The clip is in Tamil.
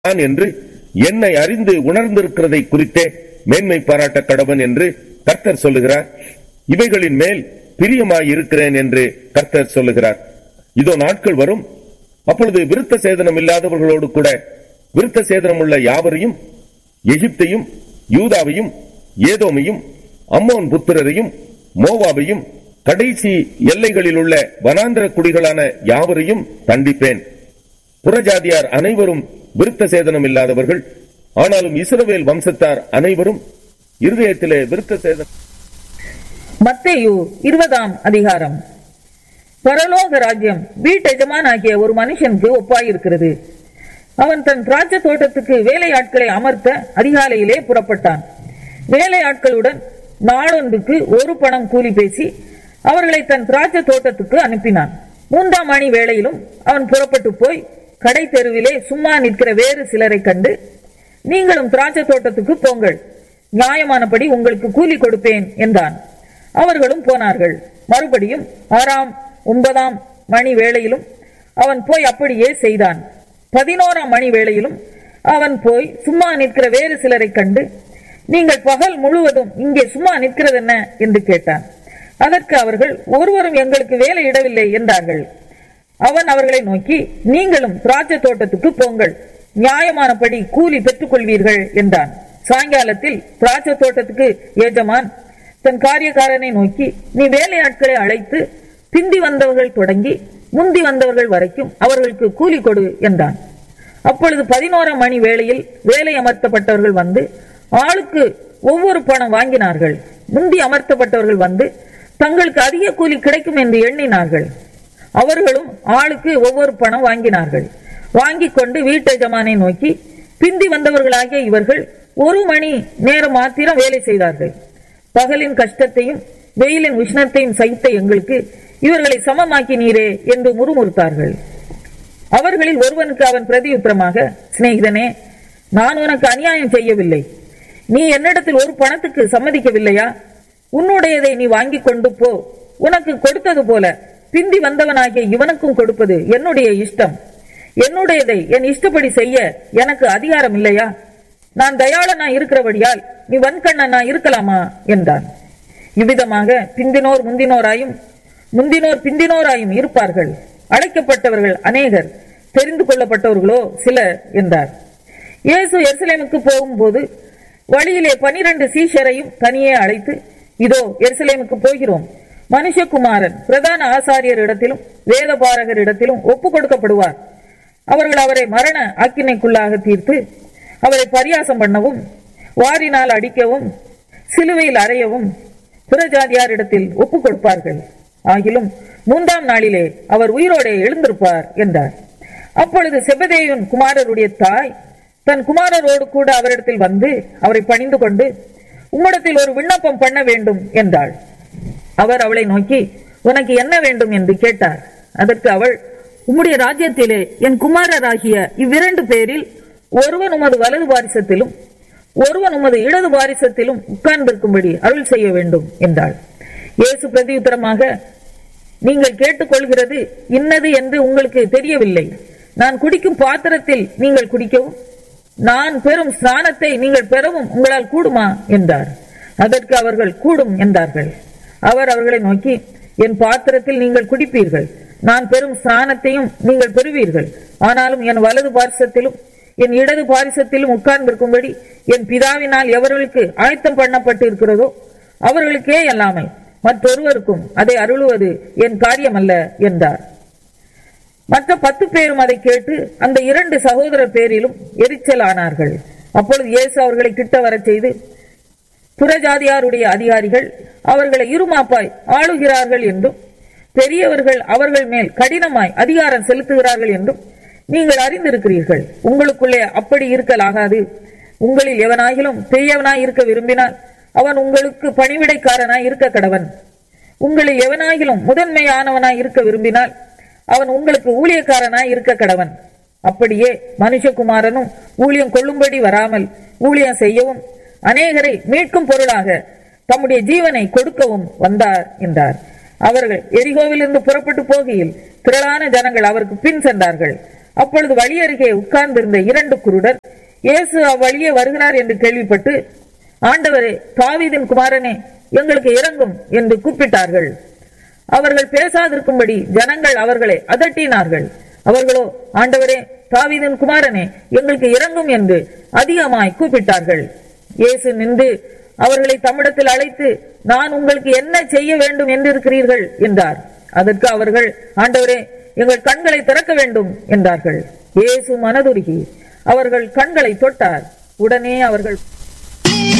நான் என்று என்னை அறிந்து உணர்ந்திருக்கிறதை குறித்தே மேன்மை பாராட்ட கடவன் என்று கர்த்தர் சொல்லுகிறார் இவைகளின் மேல் பிரியமாய் இருக்கிறேன் என்று கர்த்தர் சொல்லுகிறார் இதோ நாட்கள் வரும் அப்பொழுது விருத்த சேதனம் இல்லாதவர்களோடு கூட விருத்த சேதனம் உள்ள யாவரையும் எகிப்தையும் யூதாவையும் ஏதோமையும் அம்மோன் புத்திரரையும் மோவாவையும் கடைசி எல்லைகளில் உள்ள வனாந்திர குடிகளான யாவரையும் தண்டிப்பேன் புறஜாதியார் அனைவரும் விருத்த சேதனம் இல்லாதவர்கள் ஆனாலும் இஸ்ரவேல் வம்சத்தார் அனைவரும் இருதயத்திலே விருத்த சேதனம் மத்தேயு இருபதாம் அதிகாரம் பரலோக ராஜ்யம் வீட்டெஜமானாகிய ஒரு மனுஷனுக்கு ஒப்பாயிருக்கிறது அவன் தன் திராட்சை தோட்டத்துக்கு வேலையாட்களை அமர்த்த அதிகாலையிலே புறப்பட்டான் வேலையாட்களுடன் நாளொன்றுக்கு ஒரு பணம் கூலி பேசி அவர்களை தன் திராட்சை தோட்டத்துக்கு அனுப்பினான் மூன்றாம் மணி வேளையிலும் அவன் புறப்பட்டு போய் கடை தெருவிலே சும்மா நிற்கிற வேறு சிலரை கண்டு நீங்களும் திராட்சை தோட்டத்துக்கு போங்கள் நியாயமானபடி உங்களுக்கு கூலி கொடுப்பேன் என்றான் அவர்களும் போனார்கள் மறுபடியும் ஆறாம் ஒன்பதாம் மணி வேளையிலும் அவன் போய் அப்படியே செய்தான் பதினோராம் மணி வேளையிலும் அவன் போய் சும்மா நிற்கிற வேறு சிலரை கண்டு நீங்கள் பகல் முழுவதும் இங்கே சும்மா நிற்கிறது என்ன என்று கேட்டான் அதற்கு அவர்கள் ஒருவரும் எங்களுக்கு வேலை இடவில்லை என்றார்கள் அவன் அவர்களை நோக்கி நீங்களும் திராட்சை தோட்டத்துக்கு போங்கள் நியாயமானபடி கூலி பெற்றுக் கொள்வீர்கள் என்றான் சாயங்காலத்தில் திராட்சை தோட்டத்துக்கு ஏஜமான் தன் காரியக்காரனை நோக்கி நீ வேலையாட்களை அழைத்து பிந்தி வந்தவர்கள் தொடங்கி முந்தி வந்தவர்கள் வரைக்கும் அவர்களுக்கு கூலி கொடு என்றான் அப்பொழுது பதினோராம் மணி வேளையில் வேலை அமர்த்தப்பட்டவர்கள் வந்து ஆளுக்கு ஒவ்வொரு பணம் வாங்கினார்கள் முந்தி அமர்த்தப்பட்டவர்கள் வந்து தங்களுக்கு அதிக கூலி கிடைக்கும் என்று எண்ணினார்கள் அவர்களும் ஆளுக்கு ஒவ்வொரு பணம் வாங்கினார்கள் வாங்கிக் கொண்டு வீட்டெஜமானை நோக்கி பிந்தி வந்தவர்களாகிய இவர்கள் ஒரு மணி நேரம் மாத்திரம் வேலை செய்தார்கள் பகலின் கஷ்டத்தையும் வெயிலின் உஷ்ணத்தையும் சகித்த எங்களுக்கு இவர்களை சமமாக்கினீரே என்று முறுமுறுத்தார்கள் அவர்களில் ஒருவனுக்கு அவன் பிரதியுத்தரமாக சிநேகிதனே நான் உனக்கு அநியாயம் செய்யவில்லை நீ என்னிடத்தில் ஒரு பணத்துக்கு சம்மதிக்கவில்லையா உன்னுடையதை நீ வாங்கிக் கொண்டு போ உனக்கு கொடுத்தது போல பிந்தி வந்தவனாகிய இவனுக்கும் கொடுப்பது என்னுடைய இஷ்டம் என்னுடையதை என் இஷ்டப்படி செய்ய எனக்கு அதிகாரம் இல்லையா நான் தயாளனா இருக்கிறபடியால் நீ வன்கண்ணனா இருக்கலாமா என்றான் இவ்விதமாக பிந்தினோர் முந்தினோராயும் முந்தினோர் பிந்தினோராயும் இருப்பார்கள் அழைக்கப்பட்டவர்கள் அநேகர் தெரிந்து கொள்ளப்பட்டவர்களோ சிலர் என்றார் இயேசு எருசலேமுக்கு போகும்போது வழியிலே பனிரெண்டு சீஷரையும் தனியே அழைத்து இதோ எருசலேமுக்கு போகிறோம் மனுஷகுமாரன் பிரதான ஆசாரியரிடத்திலும் வேதபாரகரிடத்திலும் ஒப்பு கொடுக்கப்படுவார் அவர்கள் அவரை மரண ஆக்கினைக்குள்ளாக தீர்த்து அவரை பரியாசம் பண்ணவும் வாரினால் அடிக்கவும் சிலுவையில் அறையவும் புறஜாதியாரிடத்தில் ஒப்பு கொடுப்பார்கள் ஆகிலும் மூன்றாம் நாளிலே அவர் உயிரோடே எழுந்திருப்பார் என்றார் அப்பொழுது செபதேயுன் குமாரருடைய தாய் தன் குமாரரோடு கூட அவரிடத்தில் வந்து அவரை பணிந்து கொண்டு உம்மிடத்தில் ஒரு விண்ணப்பம் பண்ண வேண்டும் என்றாள் அவர் அவளை நோக்கி உனக்கு என்ன வேண்டும் என்று கேட்டார் அதற்கு அவள் உம்முடைய ராஜ்யத்திலே என் குமாரராகிய இவ்விரண்டு பேரில் ஒருவன் உமது வலது பாரிசத்திலும் ஒருவன் உமது இடது பாரிசத்திலும் உட்கார்ந்திருக்கும்படி அருள் செய்ய வேண்டும் என்றாள் இயேசு பிரதியுத்தரமாக நீங்கள் கேட்டுக்கொள்கிறது இன்னது என்று உங்களுக்கு தெரியவில்லை நான் குடிக்கும் பாத்திரத்தில் நீங்கள் குடிக்கவும் நான் பெறும் ஸ்நானத்தை நீங்கள் பெறவும் உங்களால் கூடுமா என்றார் அதற்கு அவர்கள் கூடும் என்றார்கள் அவர் அவர்களை நோக்கி என் பாத்திரத்தில் நீங்கள் குடிப்பீர்கள் நான் பெறும் ஸ்நானத்தையும் நீங்கள் பெறுவீர்கள் ஆனாலும் என் வலது பாரிசத்திலும் என் இடது பாரிசத்திலும் உட்கார்ந்திருக்கும்படி என் பிதாவினால் எவர்களுக்கு ஆயத்தம் பண்ணப்பட்டு இருக்கிறதோ அவர்களுக்கே அல்லாமல் மற்றொருவருக்கும் அதை அருளுவது என் காரியமல்ல என்றார் மற்ற பத்து பேரும் அதை கேட்டு அந்த இரண்டு சகோதரர் பேரிலும் எரிச்சல் ஆனார்கள் அப்பொழுது இயேசு அவர்களை கிட்ட வரச் செய்து புறஜாதியாருடைய அதிகாரிகள் அவர்களை இருமாப்பாய் ஆளுகிறார்கள் என்றும் பெரியவர்கள் அவர்கள் மேல் கடினமாய் அதிகாரம் செலுத்துகிறார்கள் என்றும் நீங்கள் அறிந்திருக்கிறீர்கள் உங்களுக்குள்ளே அப்படி இருக்கலாகாது உங்களில் எவனாகிலும் பெரியவனாய் இருக்க விரும்பினால் அவன் உங்களுக்கு பணிவிடைக்காரனாய் இருக்க கடவன் உங்களில் எவனாகிலும் முதன்மையானவனாய் இருக்க விரும்பினால் அவன் உங்களுக்கு ஊழியக்காரனாய் இருக்க கடவன் அப்படியே மனுஷகுமாரனும் ஊழியம் கொள்ளும்படி வராமல் ஊழியம் செய்யவும் அநேகரை மீட்கும் பொருளாக தம்முடைய ஜீவனை கொடுக்கவும் வந்தார் என்றார் அவர்கள் எரிகோவிலிருந்து புறப்பட்டு போகையில் திரளான ஜனங்கள் அவருக்கு பின் சென்றார்கள் அப்பொழுது வழி அருகே உட்கார்ந்திருந்த இரண்டு குருடர் இயேசு அவ்வழியே வருகிறார் என்று கேள்விப்பட்டு ஆண்டவரே தாவீதின் குமாரனே எங்களுக்கு இறங்கும் என்று கூப்பிட்டார்கள் அவர்கள் பேசாதிருக்கும்படி ஜனங்கள் அவர்களை அதட்டினார்கள் அவர்களோ ஆண்டவரே தாவீதின் குமாரனே எங்களுக்கு இறங்கும் என்று அதிகமாய் கூப்பிட்டார்கள் இயேசு நின்று அவர்களை தம்மிடத்தில் அழைத்து நான் உங்களுக்கு என்ன செய்ய வேண்டும் என்று இருக்கிறீர்கள் என்றார் அதற்கு அவர்கள் ஆண்டவரே எங்கள் கண்களை திறக்க வேண்டும் என்றார்கள் இயேசு மனதுருகி அவர்கள் கண்களை தொட்டார் உடனே அவர்கள்